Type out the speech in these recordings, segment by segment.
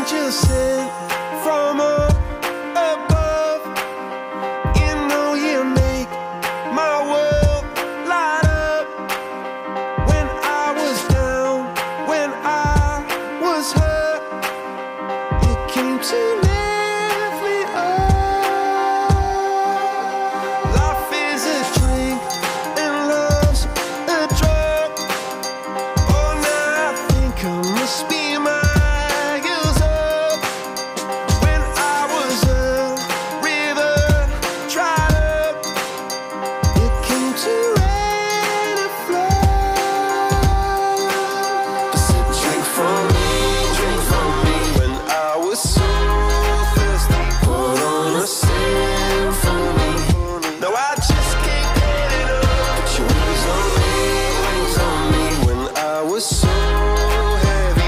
angel sent from up above. You know you make my world light up. When I was down, when I was hurt, you came to lift me up. Life is a drink and love's a drug. Oh, now I think I must be miles up. When I was a river dried up, it came to rain and flood. Drink from me, drink from me. When I was so thirsty, put on a symphony. No, I just can't get it up. Put your wings on me, wings on me. When I was so heavy.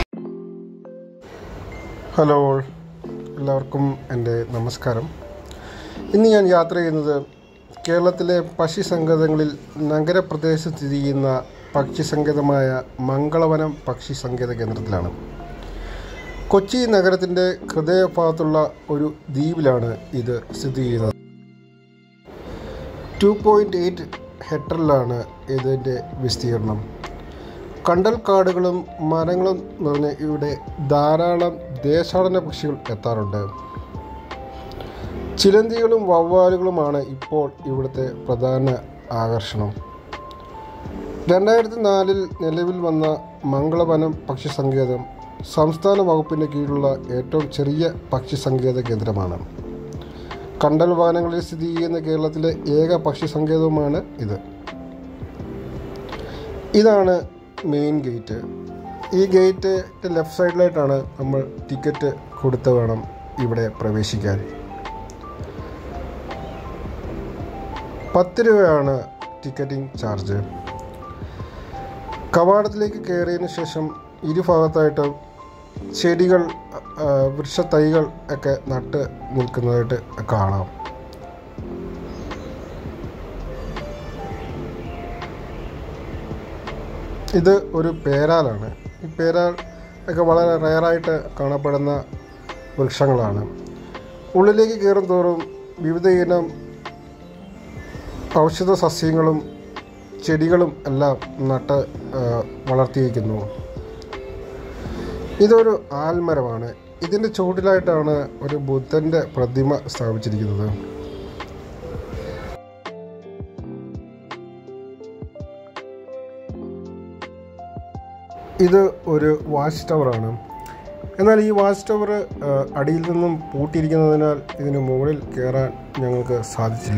Hello എല്ലാവർക്കും എൻ്റെ നമസ്കാരം ഇന്ന് ഞാൻ യാത്ര ചെയ്യുന്നത് കേരളത്തിലെ പക്ഷി സങ്കേതങ്ങളിൽ നഗരപ്രദേശത്ത് സ്ഥിതി ചെയ്യുന്ന പക്ഷി സങ്കേതമായ മംഗളവനം പക്ഷി സങ്കേത കേന്ദ്രത്തിലാണ് കൊച്ചി നഗരത്തിൻ്റെ ഹൃദയഭാഗത്തുള്ള ഒരു ദ്വീപിലാണ് ഇത് സ്ഥിതി ചെയ്യുന്നത് ടു പോയിൻറ്റ് എയ്റ്റ് ഹെക്ടറിലാണ് ഇതിൻ്റെ വിസ്തീർണം കണ്ടൽ കാടുകളും മരങ്ങളും നിറഞ്ഞ് ഇവിടെ ധാരാളം ദേശാടന പക്ഷികൾ എത്താറുണ്ട് ചിലന്തികളും വവ്വാലുകളുമാണ് ഇപ്പോൾ ഇവിടുത്തെ പ്രധാന ആകർഷണം രണ്ടായിരത്തി നാലിൽ നിലവിൽ വന്ന മംഗളവനം പക്ഷി സങ്കേതം സംസ്ഥാന വകുപ്പിൻ്റെ കീഴിലുള്ള ഏറ്റവും ചെറിയ പക്ഷി സങ്കേത കേന്ദ്രമാണ് കണ്ടൽ വനങ്ങളിൽ സ്ഥിതി ചെയ്യുന്ന കേരളത്തിലെ ഏക പക്ഷി സങ്കേതവുമാണ് ഇത് ഇതാണ് മെയിൻ ഗേറ്റ് ഈ ഗേറ്റ് ലെഫ്റ്റ് സൈഡിലായിട്ടാണ് നമ്മൾ ടിക്കറ്റ് കൊടുത്ത് വേണം ഇവിടെ പ്രവേശിക്കാൻ പത്ത് രൂപയാണ് ടിക്കറ്റിംഗ് ചാർജ് കവാടത്തിലേക്ക് കയറിയതിന് ശേഷം ഇരുഭാഗത്തായിട്ട് ചെടികൾ ആ, വൃക്ഷത്തൈകൾ ഒക്കെ നട്ട് നിൽക്കുന്നതായിട്ട് കാണാം ഇത് ഒരു പേരാലാണ് ഈ പേരാൽ ഒക്കെ വളരെ റയറായിട്ട് കാണപ്പെടുന്ന വൃക്ഷങ്ങളാണ് ഉള്ളിലേക്ക് കയറും തോറും വിവിധ ഇനം ഔഷധ സസ്യങ്ങളും ചെടികളും എല്ലാം നട്ട് ആ, വളർത്തിയിരിക്കുന്നു ഇതൊരു ആൽമരമാണ് ഇതിൻ്റെ ചുവട്ടിലായിട്ടാണ് ഒരു ബുദ്ധൻ്റെ പ്രതിമ സ്ഥാപിച്ചിരിക്കുന്നത് ഇത് ഒരു വാച്ച് ടവറാണ് എന്നാൽ ഈ വാച്ച് ടവർ അടിയിൽ നിന്നും പൂട്ടിയിരിക്കുന്നതിനാൽ ഇതിന് മുകളിൽ കയറാൻ ഞങ്ങൾക്ക് സാധിച്ചില്ല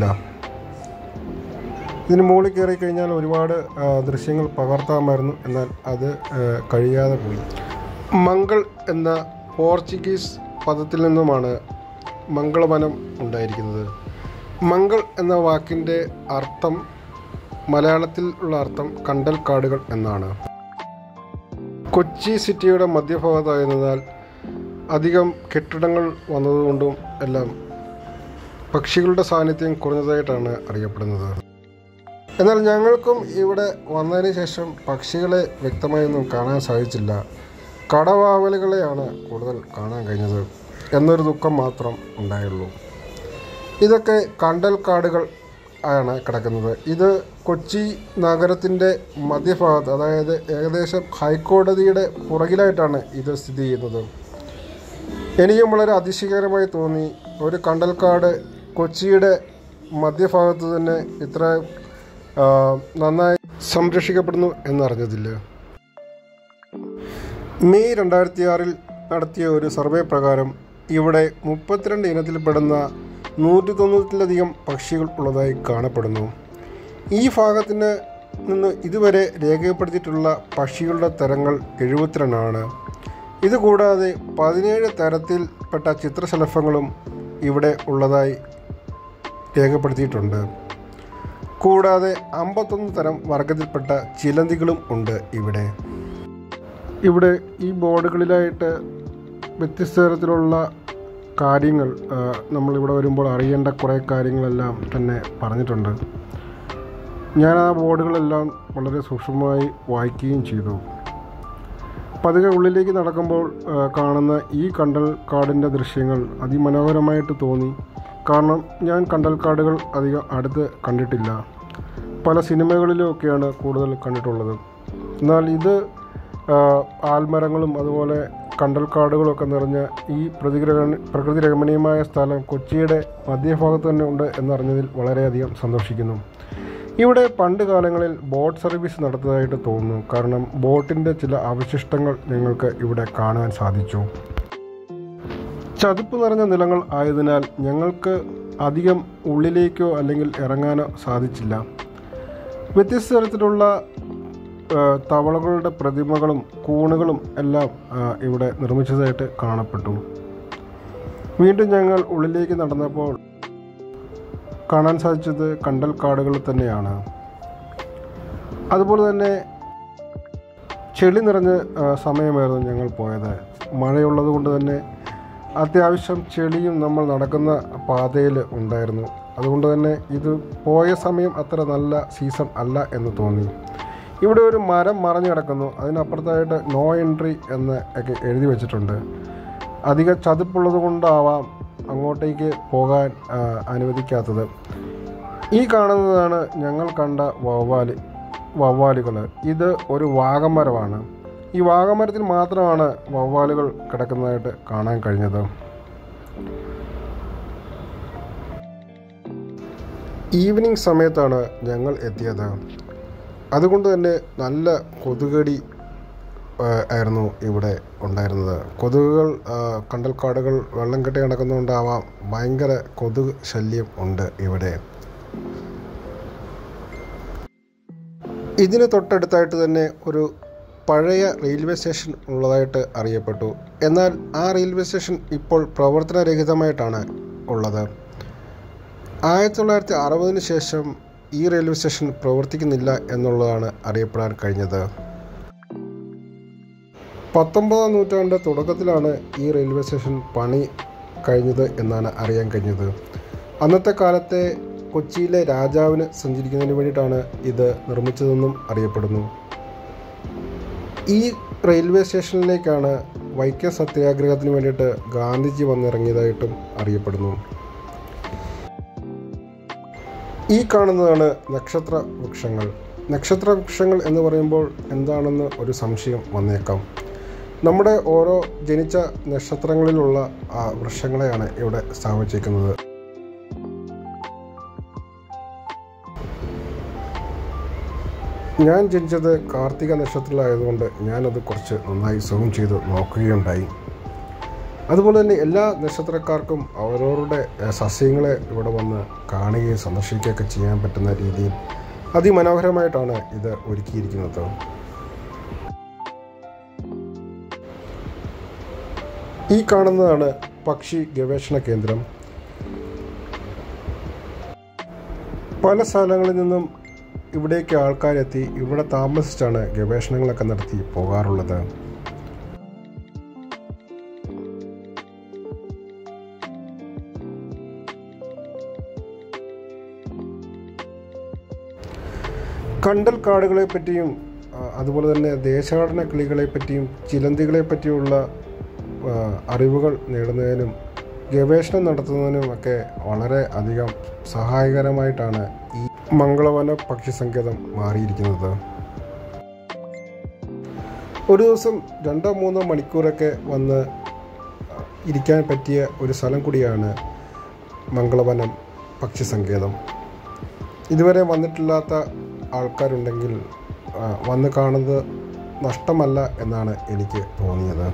ഇതിന് മുകളിൽ കയറി കഴിഞ്ഞാൽ ഒരുപാട് ആ, ദൃശ്യങ്ങൾ പകർത്താമായിരുന്നു എന്നാൽ അത് ആ, കഴിയാതെ പോയി മംഗൾ എന്ന പോർച്ചുഗീസ് പദത്തിൽ നിന്നുമാണ് മംഗളവനം ഉണ്ടായിരിക്കുന്നത് മംഗൾ എന്ന വാക്കിൻ്റെ അർത്ഥം മലയാളത്തിൽ ഉള്ള അർത്ഥം കണ്ടൽ കാടുകൾ എന്നാണ് കൊച്ചി സിറ്റിയുടെ മധ്യഭാഗത്തായതിനാൽ അധികം കെട്ടിടങ്ങൾ വന്നതുകൊണ്ടും എല്ലാം പക്ഷികളുടെ സാന്നിധ്യം കുറഞ്ഞതായിട്ടാണ് അറിയപ്പെടുന്നത് എന്നാൽ ഞങ്ങൾക്കും ഇവിടെ വന്നതിന് ശേഷം പക്ഷികളെ വ്യക്തമായൊന്നും കാണാൻ സാധിച്ചില്ല കടവാവലുകളെയാണ് കൂടുതൽ കാണാൻ കഴിഞ്ഞത് എന്നൊരു ദുഃഖം മാത്രം ഉണ്ടായുള്ളൂ ഇതൊക്കെ കണ്ടൽ കാടുകൾ ആണ് കിടക്കുന്നത് ഇത് കൊച്ചി നഗരത്തിൻ്റെ മധ്യഭാഗത്ത് അതായത് ഏകദേശം ഹൈക്കോടതിയുടെ പുറകിലായിട്ടാണ് ഇത് സ്ഥിതി ചെയ്യുന്നത് എനിക്കും വളരെ അതിശയകരമായി തോന്നി ഒരു കണ്ടൽക്കാട് കൊച്ചിയുടെ മധ്യഭാഗത്ത് തന്നെ ഇത്ര ആ, നന്നായി സംരക്ഷിക്കപ്പെടുന്നു എന്നറിഞ്ഞതില്ല മെയ് രണ്ടായിരത്തി ആറിൽ നടത്തിയ ഒരു സർവേ പ്രകാരം ഇവിടെ മുപ്പത്തിരണ്ട് ഇനത്തിൽപ്പെടുന്ന നൂറ്റി തൊണ്ണൂറ്റിലധികം പക്ഷികൾ ഉള്ളതായി കാണപ്പെടുന്നു ഈ ഭാഗത്തിന് നിന്ന് ഇതുവരെ രേഖപ്പെടുത്തിയിട്ടുള്ള പക്ഷികളുടെ തരങ്ങൾ എഴുപത്തിരണ്ടാണ് ഇതുകൂടാതെ പതിനേഴ് തരത്തിൽപ്പെട്ട ചിത്രശലഭങ്ങളും ഇവിടെ ഉള്ളതായി രേഖപ്പെടുത്തിയിട്ടുണ്ട് കൂടാതെ അമ്പത്തൊന്ന് തരം വർഗത്തിൽപ്പെട്ട ചിലന്തികളും ഉണ്ട് ഇവിടെ ഇവിടെ ഈ ബോർഡുകളിലായിട്ട് വ്യത്യസ്ത തരത്തിലുള്ള കാര്യങ്ങൾ ആ, നമ്മളിവിടെ വരുമ്പോൾ അറിയേണ്ട കുറേ കാര്യങ്ങളെല്ലാം തന്നെ പറഞ്ഞിട്ടുണ്ട് ഞാൻ ആ ബോർഡുകളെല്ലാം വളരെ സൂക്ഷ്മമായി വായിക്കുകയും ചെയ്തു പതുക്കെ ഉള്ളിലേക്ക് നടക്കുമ്പോൾ ആ, കാണുന്ന ഈ കണ്ടൽ കാടിൻ്റെ ദൃശ്യങ്ങൾ അതിമനോഹരമായിട്ട് തോന്നി കാരണം ഞാൻ കണ്ടൽ കാടുകൾ അധികം അടുത്ത് കണ്ടിട്ടില്ല പല സിനിമകളിലും ഒക്കെയാണ് കൂടുതൽ കണ്ടിട്ടുള്ളത് എന്നാൽ ഇത് ആ, ആൽമരങ്ങളും അതുപോലെ കണ്ടൽ കാടുകളും ഒക്കെ നിറഞ്ഞ ഈ പ്രതിഗ്രഹ പ്രകൃതി രമണീയമായ സ്ഥലം കൊച്ചിയുടെ മധ്യഭാഗത്ത് തന്നെ ഉണ്ട് എന്നറിഞ്ഞതിൽ വളരെയധികം സന്തോഷിക്കുന്നു ഇവിടെ പണ്ട് കാലങ്ങളിൽ ബോട്ട് സർവീസ് നടത്തിയതായിട്ട് തോന്നുന്നു കാരണം ബോട്ടിൻ്റെ ചില അവശിഷ്ടങ്ങൾ ഞങ്ങൾക്ക് ഇവിടെ കാണാൻ സാധിച്ചു ചതുപ്പ് നിറഞ്ഞ നിലങ്ങൾ ആയതിനാൽ ഞങ്ങൾക്ക് അധികം ഉള്ളിലേക്കോ അല്ലെങ്കിൽ ഇറങ്ങാനോ സാധിച്ചില്ല വ്യത്യസ്ത തരത്തിലുള്ള ആ, തവളകളുടെ പ്രതിമകളും കൂണുകളും എല്ലാം ആ, ഇവിടെ നിർമ്മിച്ചതായിട്ട് കാണപ്പെട്ടു വീണ്ടും ഞങ്ങൾ ഉള്ളിലേക്ക് നടന്നപ്പോൾ കാണാൻ സാധിച്ചത് കണ്ടൽ കാടുകൾ തന്നെയാണ് അതുപോലെ തന്നെ ചെളി നിറഞ്ഞ ആ, സമയമായിരുന്നു ഞങ്ങൾ പോയത് മഴയുള്ളത് കൊണ്ട് തന്നെ അത്യാവശ്യം ചെളിയും നമ്മൾ നടക്കുന്ന പാതയിൽ ഉണ്ടായിരുന്നു അതുകൊണ്ട് തന്നെ ഇത് പോയ സമയം അത്ര നല്ല സീസൺ അല്ല എന്ന് തോന്നി ഇവിടെ ഒരു മരം മറഞ്ഞു കിടക്കുന്നു അതിനപ്പുറത്തായിട്ട് നോ എൻട്രി എന്ന് ഒക്കെ എഴുതി വെച്ചിട്ടുണ്ട് അധിക ചതുപ്പുള്ളത് കൊണ്ടാവാം അങ്ങോട്ടേക്ക് പോകാൻ ആ, അനുവദിക്കാത്തത് ഈ കാണുന്നതാണ് ഞങ്ങൾ കണ്ട വവ്വാല് വവ്വാലുകൾ ഇത് ഒരു വാഗമരമാണ് ഈ വാഗമരത്തിൽ മാത്രമാണ് വവ്വാലുകൾ കിടക്കുന്നതായിട്ട് കാണാൻ കഴിഞ്ഞത് ഈവനിങ് സമയത്താണ് ഞങ്ങൾ എത്തിയത് അതുകൊണ്ട് തന്നെ നല്ല കൊതുകടി ആ, ആയിരുന്നു ഇവിടെ ഉണ്ടായിരുന്നത് കൊതുകുകൾ ആ, കണ്ടൽക്കാടുകൾ വെള്ളം കെട്ടി കിടക്കുന്നതുകൊണ്ടാവാം ഭയങ്കര കൊതുക് ശല്യം ഉണ്ട് ഇവിടെ ഇതിന് തൊട്ടടുത്തായിട്ട് തന്നെ ഒരു പഴയ റെയിൽവേ സ്റ്റേഷൻ ഉള്ളതായിട്ട് അറിയപ്പെട്ടു എന്നാൽ ആ റെയിൽവേ സ്റ്റേഷൻ ഇപ്പോൾ പ്രവർത്തനരഹിതമായിട്ടാണ് ഉള്ളത് ആയിരത്തി തൊള്ളായിരത്തി അറുപതിന് ശേഷം ഈ റെയിൽവേ സ്റ്റേഷൻ പ്രവർത്തിക്കുന്നില്ല എന്നുള്ളതാണ് അറിയപ്പെടാൻ കഴിഞ്ഞത് പത്തൊമ്പതാം നൂറ്റാണ്ട് തുടക്കത്തിലാണ് ഈ റെയിൽവേ സ്റ്റേഷൻ പണി കഴിഞ്ഞത് എന്നാണ് അറിയാൻ കഴിഞ്ഞത് അന്നത്തെ കാലത്തെ കൊച്ചിയിലെ രാജാവിന് സഞ്ചരിക്കുന്നതിന് വേണ്ടിയിട്ടാണ് ഇത് നിർമ്മിച്ചതെന്നും അറിയപ്പെടുന്നു ഈ റെയിൽവേ സ്റ്റേഷനിലേക്കാണ് വൈക്കം സത്യാഗ്രഹത്തിന് വേണ്ടിയിട്ട് ഗാന്ധിജി വന്നിറങ്ങിയതായിട്ടും അറിയപ്പെടുന്നു ഈ കാണുന്നതാണ് നക്ഷത്ര വൃക്ഷങ്ങൾ നക്ഷത്ര വൃക്ഷങ്ങൾ എന്ന് പറയുമ്പോൾ എന്താണെന്ന് ഒരു സംശയം വന്നേക്കാം നമ്മുടെ ഓരോ ജനിച്ച നക്ഷത്രങ്ങളിലുള്ള ആ വൃക്ഷങ്ങളെയാണ് ഇവിടെ സ്ഥാപിച്ചിരിക്കുന്നത് ഞാൻ ജനിച്ചത് കാർത്തിക നക്ഷത്രത്തിലായതുകൊണ്ട് ഞാനത് കുറച്ച് നന്നായി സൂം ചെയ്ത് നോക്കുകയുണ്ടായി അതുപോലെ തന്നെ എല്ലാ നക്ഷത്രക്കാർക്കും അവരവരുടെ ഏഹ്, സസ്യങ്ങളെ ഇവിടെ വന്ന് കാണുകയും സന്ദർശിക്കുകയൊക്കെ ചെയ്യാൻ പറ്റുന്ന രീതിയിൽ അതിമനോഹരമായിട്ടാണ് ഇത് ഒരുക്കിയിരിക്കുന്നത് ഈ കാണുന്നതാണ് പക്ഷി ഗവേഷണ കേന്ദ്രം പല സ്ഥലങ്ങളിൽ നിന്നും ഇവിടേക്ക് ആൾക്കാരെത്തി ഇവിടെ താമസിച്ചാണ് ഗവേഷണങ്ങളൊക്കെ നടത്തി പോകാറുള്ളത് കണ്ടൽ കാടുകളെ പറ്റിയും ആ, അതുപോലെ തന്നെ ദേശാടന കിളികളെ പറ്റിയും ചിലന്തികളെ പറ്റിയുള്ള ആ, അറിവുകൾ നേടുന്നതിനും ഗവേഷണം നടത്തുന്നതിനും ഒക്കെ വളരെ അധികം സഹായകരമായിട്ടാണ് ഈ മംഗളവന പക്ഷി സങ്കേതം മാറിയിരിക്കുന്നത് ഒരു ദിവസം രണ്ടോ മൂന്നോ മണിക്കൂറൊക്കെ വന്ന് ഇരിക്കാൻ പറ്റിയ ഒരു സ്ഥലം കൂടിയാണ് മംഗളവനം പക്ഷി സങ്കേതം ഇതുവരെ വന്നിട്ടില്ലാത്ത ആൾക്കാരുണ്ടെങ്കിൽ ആ, വന്ന് കാണുന്നത് നഷ്ടമല്ല എന്നാണ് എനിക്ക് തോന്നിയത്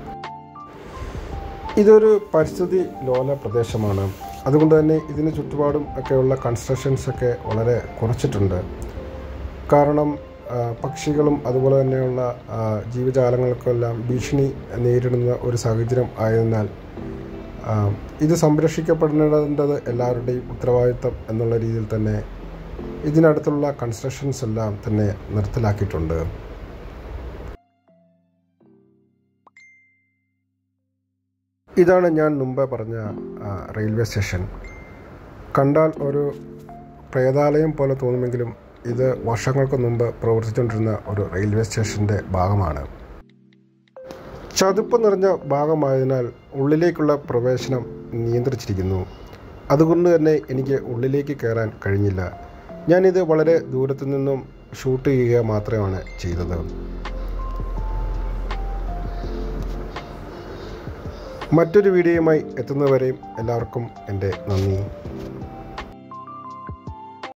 ഇതൊരു പരിസ്ഥിതി ലോല പ്രദേശമാണ് അതുകൊണ്ട് തന്നെ ഇതിന് ചുറ്റുപാടും ഒക്കെയുള്ള കൺസ്ട്രക്ഷൻസ് ഒക്കെ വളരെ കുറച്ചിട്ടുണ്ട് കാരണം ആ, പക്ഷികളും അതുപോലെ തന്നെയുള്ള ആ, ജീവജാലങ്ങൾക്കെല്ലാം ഭീഷണി നേരിടുന്ന ഒരു സാഹചര്യം ആയതിനാൽ ആ, ഇത് സംരക്ഷിക്കപ്പെടേണ്ടത് എല്ലാവരുടെയും ഉത്തരവാദിത്തം എന്നുള്ള രീതിയിൽ തന്നെ ഇതിനടുത്തുള്ള കൺസ്ട്രക്ഷൻസ് എല്ലാം തന്നെ നിർത്തലാക്കിയിട്ടുണ്ട് ഇതാണ് ഞാൻ മുമ്പ് പറഞ്ഞ ആ, റെയിൽവേ സ്റ്റേഷൻ കണ്ടാൽ ഒരു പ്രേതാലയം പോലെ തോന്നുമെങ്കിലും ഇത് വർഷങ്ങൾക്ക് മുമ്പ് പ്രവർത്തിച്ചുകൊണ്ടിരുന്ന ഒരു റെയിൽവേ സ്റ്റേഷൻ്റെ ഭാഗമാണ് ചതുപ്പ് നിറഞ്ഞ ഭാഗമായതിനാൽ ഉള്ളിലേക്കുള്ള പ്രവേശനം നിയന്ത്രിച്ചിരിക്കുന്നു അതുകൊണ്ട് തന്നെ എനിക്ക് ഉള്ളിലേക്ക് കയറാൻ കഴിഞ്ഞില്ല ഞാനിത് വളരെ ദൂരത്തു നിന്നും ഷൂട്ട് ചെയ്യുക മാത്രമാണ് ചെയ്തത് മറ്റൊരു വീഡിയോയുമായി എത്തുന്നവരെയും എല്ലാവർക്കും എൻ്റെ നന്ദി